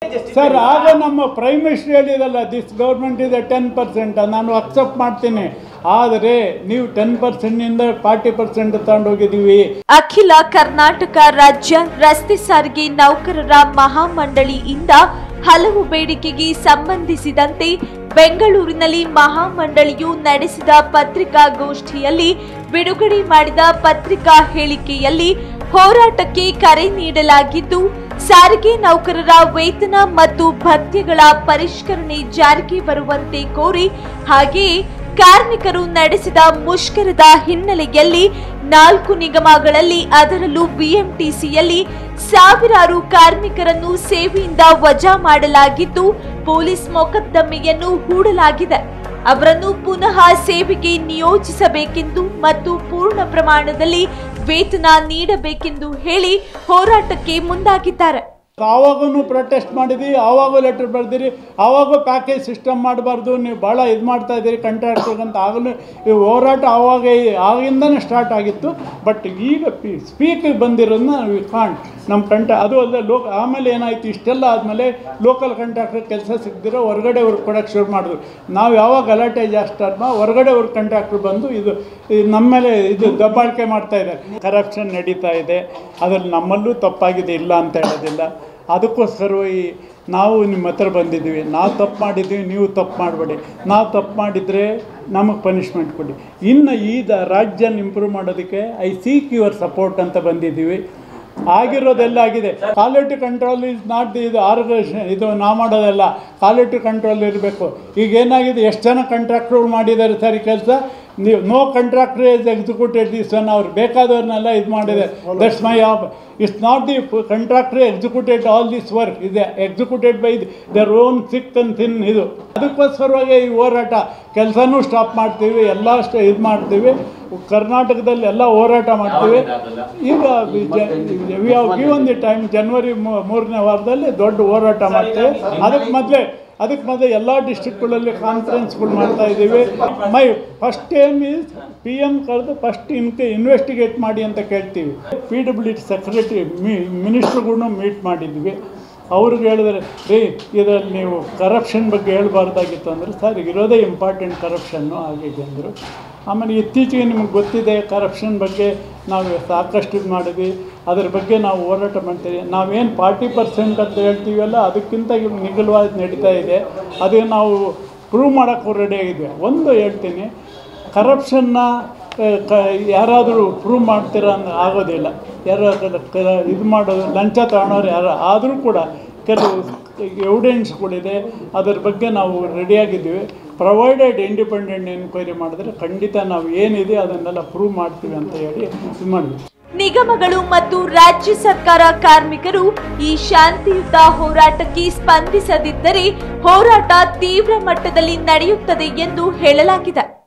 sir ಆಗ ನಮ್ಮ prime minister ಹೇಳಿದಲ್ಲ ದಿಸ್ ಗೌರ್ಮೆಂಟ್ ಇದೆ ಟೆನ್ ಪರ್ಸೆಂಟ್ ನಾನು ಅಕ್ಸೆಪ್ಟ್ ಮಾಡ್ತೀನಿ ಆದರೆ ನೀವು ಟೆನ್ ಪರ್ಸೆಂಟ್ನಿಂದ ಫಾರ್ಟಿ ಪರ್ಸೆಂಟ್ ತಗೊಂಡೋಗಿದ್ದೀವಿ ಅಖಿಲ ಕರ್ನಾಟಕ ರಾಜ್ಯ ರಸ್ತೆ ಸಾರಿಗೆ ನೌಕರರ ಮಹಾಮಂಡಳಿಯಿಂದ ಹಲವು ಬೇಡಿಕೆಗೆ ಸಂಬಂಧಿಸಿದಂತೆ ಬೆಂಗಳೂರಿನಲ್ಲಿ ಮಹಾಮಂಡಳಿಯು ನಡೆಸಿದ ಪತ್ರಿಕಾಗೋಷ್ಠಿಯಲ್ಲಿ ಬಿಡುಗಡೆ ಮಾಡಿದ ಪತ್ರಿಕಾ ಹೇಳಿಕೆಯಲ್ಲಿ ಹೋರಾಟಕ್ಕೆ ಕರೆ ನೀಡಲಾಗಿದ್ದು ಸಾರಿಗೆ ನೌಕರರ ವೇತನ ಮತ್ತು ಭತ್ಯೆಗಳ ಪರಿಷ್ಕರಣೆ ಜಾರಿಗೆ ಬರುವಂತೆ ಕೋರಿ ಹಾಗೆಯೇ ಕಾರ್ಮಿಕರು ನಡೆಸಿದ ಮುಷ್ಕರದ ಹಿನ್ನೆಲೆಯಲ್ಲಿ ನಾಲ್ಕು ನಿಗಮಗಳಲ್ಲಿ ಅದರಲ್ಲೂ ಬಿಎಂಟಿಸಿಯಲ್ಲಿ ಸಾವಿರಾರು ಕಾರ್ಮಿಕರನ್ನು ಸೇವೆಯಿಂದ ವಜಾ ಮಾಡಲಾಗಿದ್ದು ಪೊಲೀಸ್ ಮೊಕದ್ದಮೆಯನ್ನು ಹೂಡಲಾಗಿದೆ ಅವರನ್ನು ಪುನಃ ಸೇವೆಗೆ ನಿಯೋಜಿಸಬೇಕೆಂದು ಮತ್ತು ಪೂರ್ಣ ಪ್ರಮಾಣದಲ್ಲಿ ವೇತನ ನೀಡಬೇಕೆಂದು ಹೇಳಿ ಹೋರಾಟಕ್ಕೆ ಮುಂದಾಗಿದ್ದಾರೆ ಆವಾಗೂ ಪ್ರೊಟೆಸ್ಟ್ ಮಾಡಿದ್ವಿ ಆವಾಗೂ ಲೆಟರ್ ಬರೆದಿರಿ ಆವಾಗೂ ಪ್ಯಾಕೇಜ್ ಸಿಸ್ಟಮ್ ಮಾಡಬಾರ್ದು ನೀವು ಭಾಳ ಇದು ಮಾಡ್ತಾ ಇದ್ದೀರಿ ಕಾಂಟ್ರಾಕ್ಟರ್ಗೆ ಅಂತ ಆಗಲೂ ಈ ಹೋರಾಟ ಆವಾಗ ಆಗಿಂದನೇ ಸ್ಟಾರ್ಟ್ ಆಗಿತ್ತು ಬಟ್ ಈಗ ಸ್ಪೀಕಿಗೆ ಬಂದಿರೋದನ್ನ ವಿ ಕಾಂಟ್ ನಮ್ಮ ಕಂಟ ಅದು ಅಲ್ಲದೆ ಲೋಕ ಆಮೇಲೆ ಏನಾಯಿತು ಇಷ್ಟೆಲ್ಲ ಆದಮೇಲೆ ಲೋಕಲ್ ಕಾಂಟ್ರಾಕ್ಟರ್ ಕೆಲಸ ಸಿಗದಿರೋ ಹೊರಗಡೆ ಅವ್ರಿಗೆ ಕೊಡೋಕ್ಕೆ ಶುರು ಮಾಡಿದ್ರು ನಾವು ಯಾವಾಗ ಗಲಾಟೆ ಜಾಸ್ತಿ ಆದ್ಮ ಹೊರಗಡೆ ಅವ್ರ ಕಾಂಟ್ರಾಕ್ಟರ್ ಬಂದು ಇದು ಇದು ನಮ್ಮ ಮೇಲೆ ಇದು ದಬ್ಬಾಳಿಕೆ ಮಾಡ್ತಾ ಇದ್ದಾರೆ ಕರಪ್ಷನ್ ನಡೀತಾ ಇದೆ ಅದ್ರಲ್ಲಿ ನಮ್ಮಲ್ಲೂ ತಪ್ಪಾಗಿದೆ ಇಲ್ಲ ಅಂತ ಹೇಳೋದಿಲ್ಲ ಅದಕ್ಕೋಸ್ಕರವಾಗಿ ನಾವು ನಿಮ್ಮ ಹತ್ರ ಬಂದಿದ್ದೀವಿ ನಾವು ತಪ್ಪು ಮಾಡಿದ್ದೀವಿ ನೀವು ತಪ್ಪು ಮಾಡಬೇಡಿ ನಾವು ತಪ್ಪು ಮಾಡಿದರೆ ನಮಗೆ ಪನಿಷ್ಮೆಂಟ್ ಕೊಡಿ ಇನ್ನು ಈ ದ ರಾಜ್ಯನ ಇಂಪ್ರೂವ್ ಮಾಡೋದಕ್ಕೆ ಐ ಸೀಕ್ ಯುವರ್ ಸಪೋರ್ಟ್ ಅಂತ ಬಂದಿದ್ದೀವಿ ಆಗಿರೋದೆಲ್ಲ ಆಗಿದೆ quality control is not the ಇದು ಆರ್ಗನೈಸೇಷನ್ ಇದು ನಾವು ಮಾಡೋದಲ್ಲ ಕ್ವಾಲಿಟಿ ಕಂಟ್ರೋಲ್ ಇರಬೇಕು ಈಗ ಏನಾಗಿದೆ ಎಷ್ಟು ಜನ ಕಾಂಟ್ರಾಕ್ಟ್ರುಗಳು ಮಾಡಿದ್ದಾರೆ ಸರಿ ಕೆಲಸ ನೀವು no contractor is executed this one ಅವ್ರು ಬೇಕಾದವ್ರನ್ನೆಲ್ಲ ಇದು ಮಾಡಿದೆ that's my of it's not the contractor executed all this work ಇದೆ executed by their own sick and thin ಇದು ಅದಕ್ಕೋಸ್ಕರವಾಗಿ ಈ ಹೋರಾಟ ಕೆಲಸನೂ ಸ್ಟಾಪ್ ಮಾಡ್ತೀವಿ ಎಲ್ಲ ಅಷ್ಟು ಇದು ಮಾಡ್ತೀವಿ ಕರ್ನಾಟಕದಲ್ಲಿ ಎಲ್ಲ ಹೋರಾಟ ಮಾಡ್ತೀವಿ ಈಗ we have given the time ಜನವರಿ ಮೂರನೇ ವಾರದಲ್ಲಿ ದೊಡ್ಡ ಹೋರಾಟ ಮಾಡ್ತೀವಿ ಅದಕ್ಕೆ ಮೊದಲೇ ಅದಕ್ಕೆ ಮೊದಲು ಎಲ್ಲ ಡಿಸ್ಟ್ರಿಕ್ಟ್ಗಳಲ್ಲಿ ಕಾನ್ಫರೆನ್ಸ್ಗಳು ಮಾಡ್ತಾ ಇದ್ದೀವಿ my first aim is P M ಕರೆದು ಫಸ್ಟ್ ಇನ್ಕೆ ಇನ್ವೆಸ್ಟಿಗೇಟ್ ಮಾಡಿ ಅಂತ ಕೇಳ್ತೀವಿ ಪಿ ಡಬ್ಲ್ಯೂ ಡಿ ಸೆಕ್ರೆಟರಿ ಮಿ ಮಿನಿಸ್ಟ್ರುಗಳ್ನು ಮೀಟ್ ಮಾಡಿದ್ವಿ ಅವ್ರಿಗೆ ಹೇಳಿದ್ರೆ ರೀ ಇದರಲ್ಲಿ ನೀವು ಕರಪ್ಷನ್ ಬಗ್ಗೆ ಹೇಳ್ಬಾರ್ದಾಗಿತ್ತು ಅಂದರೆ ಸರ್ ಇರೋದೇ ಇಂಪಾರ್ಟೆಂಟ್ ಕರಪ್ಷನ್ನು ಆಗಿದೆ ಅಂದರು ಆಮೇಲೆ ಇತ್ತೀಚೆಗೆ ನಿಮಗೆ ಗೊತ್ತಿದೆ ಕರಪ್ಷನ್ ಬಗ್ಗೆ ನಾವು ಸಾಕಷ್ಟು ಇದು ಮಾಡಿದ್ವಿ ಅದ್ರ ಬಗ್ಗೆ ನಾವು ಹೋರಾಟ ಮಾಡ್ತೀವಿ ನಾವೇನು ಫಾರ್ಟಿ ಪರ್ಸೆಂಟ್ ಅಂತ ಹೇಳ್ತೀವಲ್ಲ ಅದಕ್ಕಿಂತ ಇವಾಗ ನಿಗಲವಾಗಿ ನಡೀತಾ ಇದೆ ಅದೇ ನಾವು ಪ್ರೂವ್ ಮಾಡೋಕ್ಕೂ ರೆಡಿ ಆಗಿದ್ವಿ ಒಂದು ಹೇಳ್ತೀನಿ ಕರಪ್ಷನ್ನ ಕ ಯಾರಾದರೂ ಪ್ರೂವ್ ಮಾಡ್ತೀರಾ ಅಂದ್ರೆ ಆಗೋದಿಲ್ಲ ಯಾರು ಇದು ಮಾಡೋದು ಲಂಚ ತಗೊಳೋರು ಯಾರು ಆದರೂ ಕೂಡ ಕೆಲವು ಎವಿಡೆನ್ಸ್ಗಳಿದೆ ಅದರ ಬಗ್ಗೆ ನಾವು ರೆಡಿಯಾಗಿದ್ದೀವಿ ಪ್ರೊವೈಡೆಡ್ ಇಂಡಿಪೆಂಡೆಂಟ್ ಎನ್ಕ್ವೈರಿ ಮಾಡಿದ್ರೆ ಖಂಡಿತ ನಾವು ಏನಿದೆ ಅದನ್ನೆಲ್ಲ ಪ್ರೂವ್ ಮಾಡ್ತೀವಿ ಅಂತ ಹೇಳಿ ಇದು ಮಾಡಿದ್ವಿ ನಿಗಮಗಳು ಮತ್ತು ರಾಜ್ಯ ಸರ್ಕಾರ ಕಾರ್ಮಿಕರು ಈ ಶಾಂತಿಯುತ ಹೋರಾಟಕ್ಕೆ ಸ್ಪಂದಿಸದಿದ್ದರೆ ಹೋರಾಟ ತೀವ್ರ ಮಟ್ಟದಲ್ಲಿ ನಡೆಯುತ್ತದೆ ಎಂದು ಹೇಳಲಾಗಿದೆ